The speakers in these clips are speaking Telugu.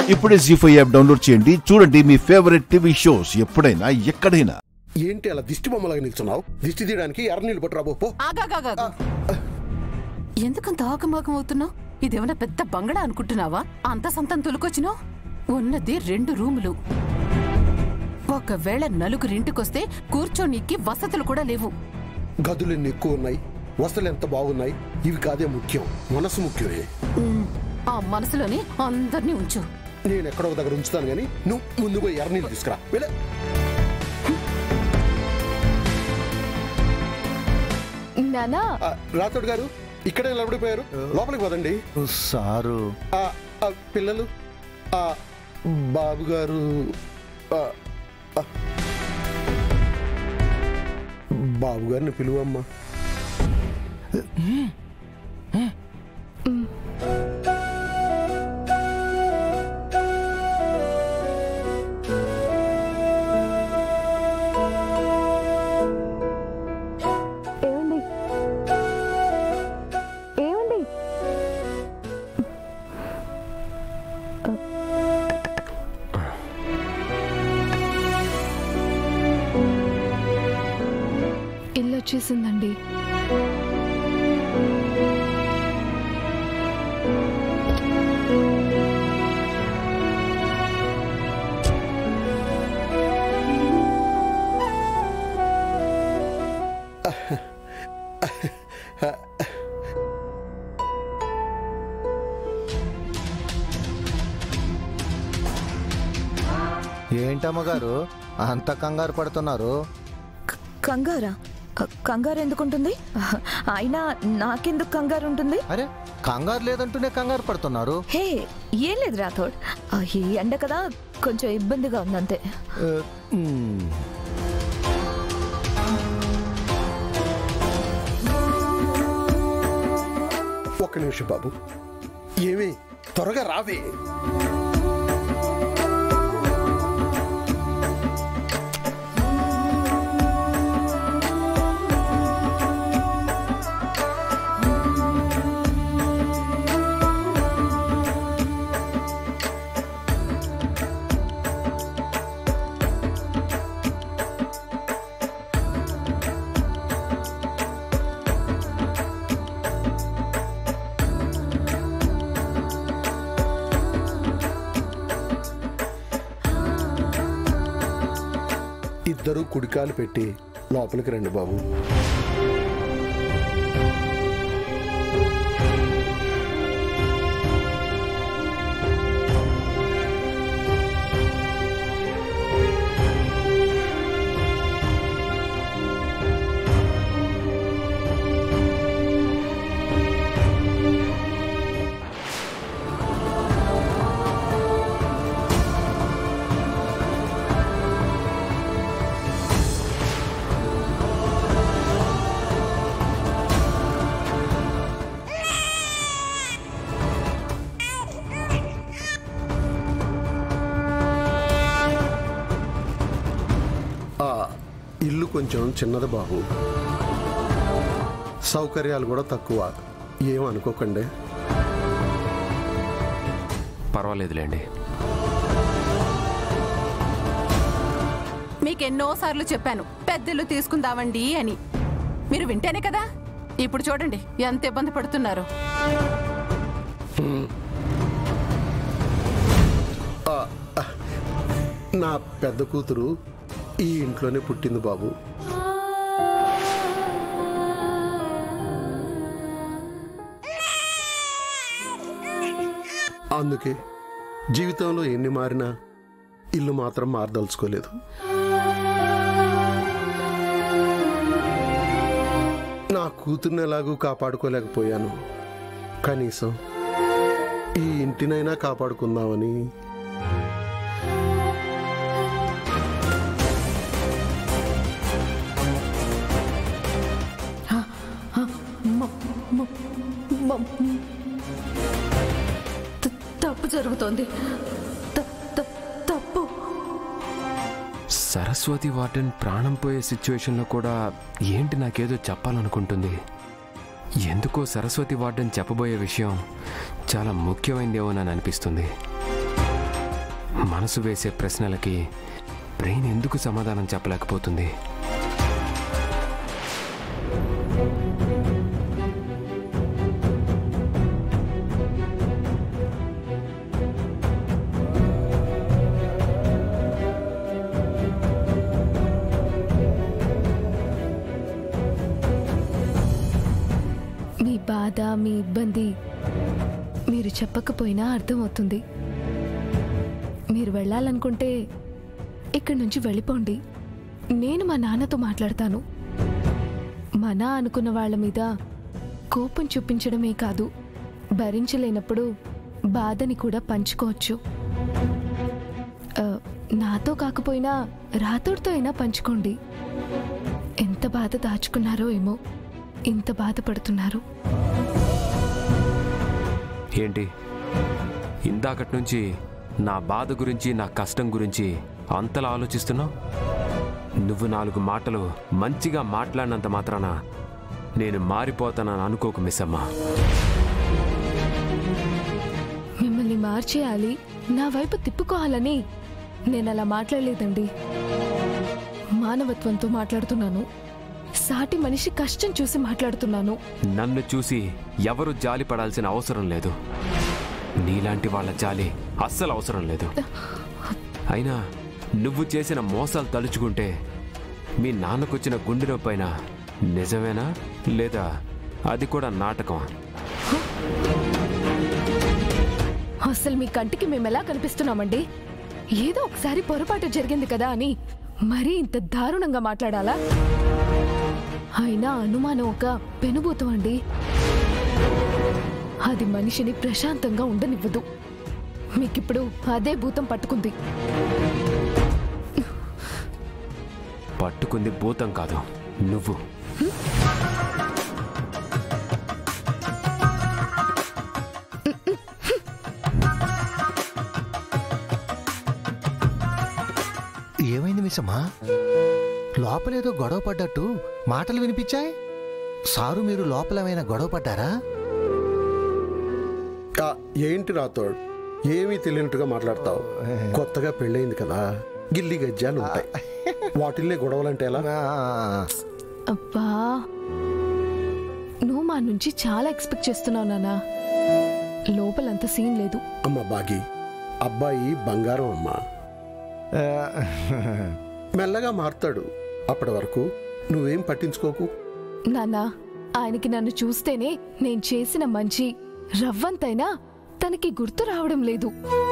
ఇప్పుడే జీ ఫైవ్ యాప్ డౌన్లోడ్ చేయండి చూడండి మీ ఫేవరెట్ టీవీ షోస్ ఎప్పుడైనా ఎక్కడైనా ఏంటి అలా దిష్టి బొమ్మలాగా నిల్చున్నావు దిష్టి తీయడానికి ఎర్ర నీళ్ళు పట్టురాబో పో ఆగాగాగా ఎందుకంత ఆగమాగం అవుతున్నావు ఇదేమన్నా పెద్ద బంగళా అనుకుంటున్నావా అంత సంతం తొలుకొచ్చినావు ఉన్నది రెండు రూములు ఒకవేళ నలుగురింటికొస్తే కూర్చోనీకి వసతులు కూడా లేవు గదులు ఎన్ని ఎక్కువ ఉన్నాయి వసతులు ఎంత బాగున్నాయి ఇవి కాదే ముఖ్యం మనసు ముఖ్యమే ఉమ్, ఆ మనసులోని అందరినీ ఉంచు నేను ఎక్కడో ఒక దగ్గర ఉంచుతాను కానీ నువ్వు ముందు పోయి ఎర్ర నీళ్ళు తీసుకురా వెళ్ళే నానా ఆ, రాథోడ్ గారు ఇక్కడే నిలబడిపోయారు లోపలికి పదండి సారు ఆ, ఆ, పిల్లలు ఆ, బాబు గారు ఆ, ఆ. బాబు గారిని పిలువమ్మా ఏమండి ఏమండి ఇల్లు వచ్చేసిందండి ఏంటమ్మగారు అంత కంగారు పడుతున్నారు క- కంగారా క- కంగారు ఎందుకుంటుంది అయినా నాకెందుకు కంగారు ఉంటుంది అరే కంగారు లేదంటూనే కంగారు పడుతున్నారు హే ఏం లేదు రాథోడ్ ఆ, ఈ ఎండ కదా కొంచెం ఇబ్బందిగా ఉందంతే ఏ, మ్, ఒక్క నిమిషం బాబు ఏమి త్వరగా రావే ఇద్దరు కుడికాలు పెట్టి లోపలికి రండి బాబు ఆ ఇల్లు కొంచెం చిన్నది బాబు సౌకర్యాలు కూడా తక్కువ ఏమనుకోకండి పర్వాలేదులేండి మీకెన్నోసార్లు చెప్పాను పెద్దలు తీసుకుందామండి అని మీరు వింటేనే కదా ఇప్పుడు చూడండి ఎంత ఇబ్బంది పడుతున్నారు నా పెద్ద కూతురు ఈ ఇంట్లోనే పుట్టింది బాబు అందుకే జీవితంలో ఎన్ని మారినా ఇల్లు మాత్రం మారదలుచుకోలేదు నా కూతుర్ని ఎలాగూ కాపాడుకోలేకపోయాను కనీసం ఈ ఇంటినైనా కాపాడుకుందామని త- తప్పు జరుగుతోంది త- త- తప్పు సరస్వతి వార్డెన్ ప్రాణం పోయే సిచ్యువేషన్లో కూడా ఏంటి నాకేదో చెప్పాలనుకుంటుంది ఎందుకో సరస్వతి వార్డెన్ చెప్పబోయే విషయం చాలా ముఖ్యమైనదేమోనని అనిపిస్తుంది మనసు వేసే ప్రశ్నలకి బ్రెయిన్ ఎందుకు సమాధానం చెప్పలేకపోతుంది మీ బాధ మీ ఇబ్బంది మీరు చెప్పకపోయినా అర్థమవుతుంది మీరు వెళ్ళాలనుకుంటే ఇక్కడి నుంచి వెళ్ళిపోండి నేను మా నాన్నతో మాట్లాడతాను మన అనుకున్న వాళ్ళ మీద కోపం చూపించడమే కాదు భరించలేనప్పుడు బాధని కూడా పంచుకోవచ్చు ఆ, నాతో కాకపోయినా రాతోడితో అయినా పంచుకోండి ఎంత బాధ దాచుకున్నారో ఏమో ఇంత బాధపడుతున్నారు ఏంటి ఇందాకటి నుంచి నా బాధ గురించి నా కష్టం గురించి అంతలా ఆలోచిస్తున్నావు నువ్వు నాలుగు మాటలు మంచిగా మాట్లాడినంత మాత్రాన నేను మారిపోతానని అనుకోకు మిస్ అమ్మా మిమ్మల్ని మార్చేయాలి నా వైపు తిప్పుకోవాలని నేను అలా మాట్లాడలేదండి మానవత్వంతో మాట్లాడుతున్నాను సాటి మనిషి కష్టం చూసి మాట్లాడుతున్నాను నన్ను చూసి ఎవరు జాలి పడాల్సిన అవసరం లేదు నీలాంటి వాళ్ళ జాలి అస్సలు అవసరం లేదు అయినా నువ్వు చేసిన మోసాలు తలుచుకుంటే మీ నాన్నకొచ్చిన గుండె నొప్పైన నిజమేనా లేదా అది కూడా నాటకం అసలు మీ కంటికి మేము ఎలా కనిపిస్తున్నామండి ఏదో ఒకసారి పొరపాటు జరిగింది కదా అని మరీ ఇంత దారుణంగా మాట్లాడాలా అయినా అనుమానం ఒక పెనుభూతం అండి అది మనిషిని ప్రశాంతంగా ఉండనివ్వదు మీకిప్పుడు అదే భూతం పట్టుకుంది పట్టుకుంది భూతం కాదు నువ్వు ఏమైంది మిస్సమ్మా లోపలేదో గొడవ పడ్డట్టు మాటలు వినిపించాయి సారు మీరు లోపల ఏమైనా గొడవ పడ్డారా ఆ, ఏంటి రాతోడ్ ఏమీ తెలియనట్టుగా మాట్లాడతావు కొత్తగా పెళ్ళయింది కదా గిల్లి గజ్జాలు ఉంటాయి వాటిల్లే గొడవలంటే ఎలా ఆ, అబ్బా నువ్వు మా నుంచి చాలా ఎక్స్పెక్ట్ చేస్తున్నావు నానా లోపలంత సీన్ లేదు అమ్మ బాగి అబ్బాయి బంగారం అమ్మా మెల్లగా మారుతాడు అప్పటి వరకు నువ్వేం పట్టించుకోకు నాన్నా ఆయనకి నన్ను చూస్తేనే నేను చేసిన మంచి రవ్వంతైనా తనకి గుర్తు రావడం లేదు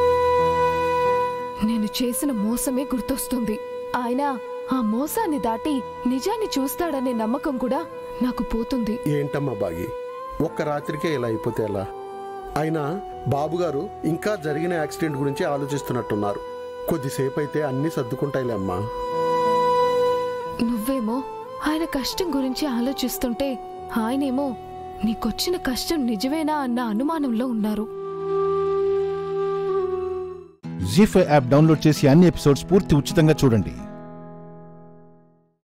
నేను చేసిన మోసమే గుర్తొస్తుంది ఆయన ఆ మోసాన్ని దాటి నిజాన్ని చూస్తాడనే నమ్మకం కూడా నాకు పోతుంది ఏంటమ్మా బాగి ఒక్క రాత్రికే ఇలా అయిపోతే ఎలా అయినా బాబుగారు ఇంకా జరిగిన యాక్సిడెంట్ గురించి ఆలోచిస్తున్నట్టున్నారు కొద్దిసేపు అయితే అన్నీ సర్దుకుంటాయిలే అమ్మా నువ్వేమో ఆయన కష్టం గురించి ఆలోచిస్తుంటే ఆయనేమో నీకొచ్చిన కష్టం నిజమేనా అన్న అనుమానంలో ఉన్నారు జీ ఫైవ్ యాప్ డౌన్లోడ్ చేసి అన్ని ఎపిసోడ్స్ పూర్తి ఉచితంగా చూడండి